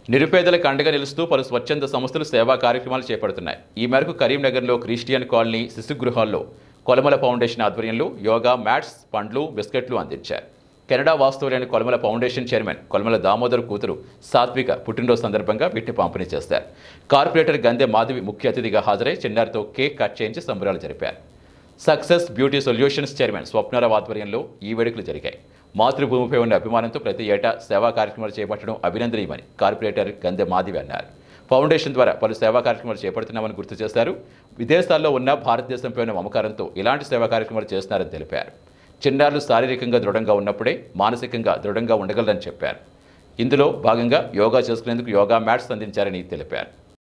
నిరుపేదలకు అండగా నిలుస్తూ పలు స్వచ్ఛంద సంస్థలు సేవా కార్యక్రమాలు చేపడుతున్నాయి ఈ మేరకు కరీంనగర్లో క్రిస్టియన్ కాలనీ శిశుగృహాల్లో కొలమల ఫౌండేషన్ ఆధ్వర్యంలో యోగా మ్యాట్స్ పండ్లు బిస్కెట్లు అందించారు కెనడా వాస్తవులైన కొలమల ఫౌండేషన్ చైర్మన్ కొలమల దామోదర్ కూతురు సాత్విక పుట్టినరోజు సందర్భంగా వీటిని పంపిణీ చేశారు కార్పొరేటర్ గందె మాధవి ముఖ్య అతిథిగా హాజరై చిన్నారితో కేక్ కట్ చేయించి సంబరాలు జరిపారు success beauty solutions chairman Swapna Rao ఆధ్వర్యంలో ఈ వేడుకలు జరిగాయి మాతృభూమిపై ఉన్న అభిమానంతో ప్రతి ఏటా సేవా కార్యక్రమాలు చేపట్టడం అభినందనీయమని కార్పొరేటర్ గందె మాధవి అన్నారు ఫౌండేషన్ ద్వారా పలు సేవా కార్యక్రమాలు చేపడుతున్నామని గుర్తు చేశారు విదేశాల్లో ఉన్న భారతదేశంపై ఉన్న మమకారంతో ఇలాంటి సేవా కార్యక్రమాలు చేస్తున్నారని తెలిపారు చిన్నారులు శారీరకంగా దృఢంగా ఉన్నప్పుడే మానసికంగా దృఢంగా ఉండగలరని చెప్పారు ఇందులో భాగంగా యోగా చేసుకునేందుకు యోగా మ్యాట్స్ అందించారని తెలిపారు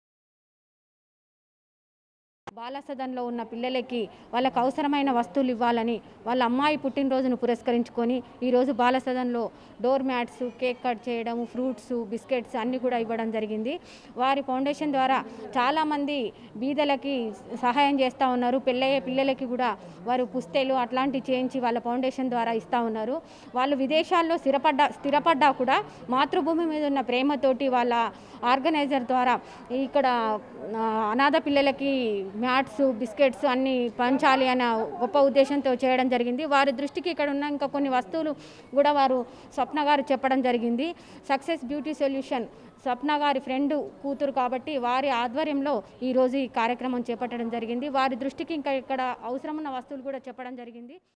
బాలసదన్లో ఉన్న పిల్లలకి వాళ్ళకు అవసరమైన వస్తువులు ఇవ్వాలని వాళ్ళ అమ్మాయి పుట్టినరోజును పురస్కరించుకొని ఈరోజు బాలసదన్లో డోర్ మ్యాట్స్ కేక్ కట్ చేయడం ఫ్రూట్స్ బిస్కెట్స్ అన్నీ కూడా ఇవ్వడం జరిగింది వారి ఫౌండేషన్ ద్వారా చాలామంది బీదలకి సహాయం చేస్తూ ఉన్నారు పెళ్ళయ్యే పిల్లలకి కూడా వారు పుస్తెలు అట్లాంటివి చేయించి వాళ్ళ ఫౌండేషన్ ద్వారా ఇస్తూ ఉన్నారు వాళ్ళు విదేశాల్లో స్థిరపడ్డా స్థిరపడ్డా కూడా మాతృభూమి మీద ఉన్న ప్రేమతోటి వాళ్ళ ఆర్గనైజర్ ద్వారా ఇక్కడ ఆ, అనాథ పిల్లలకి మ్యాట్స్ బిస్కెట్స్ అన్ని పంచాలి అన్న గొప్ప ఉద్దేశంతో చేయడం జరిగింది వారి దృష్టికి ఇక్కడ ఉన్న ఇంకా కొన్ని వస్తువులు కూడా వారు స్వప్న గారు చెప్పడం జరిగింది సక్సెస్ బ్యూటీ సొల్యూషన్ స్వప్న గారి ఫ్రెండ్ కూతురు కాబట్టి వారి ఆధ్వర్యంలో ఈరోజు ఈ కార్యక్రమం చేపట్టడం జరిగింది వారి దృష్టికి ఇంకా ఇక్కడ అవసరమున్న వస్తువులు కూడా చెప్పడం జరిగింది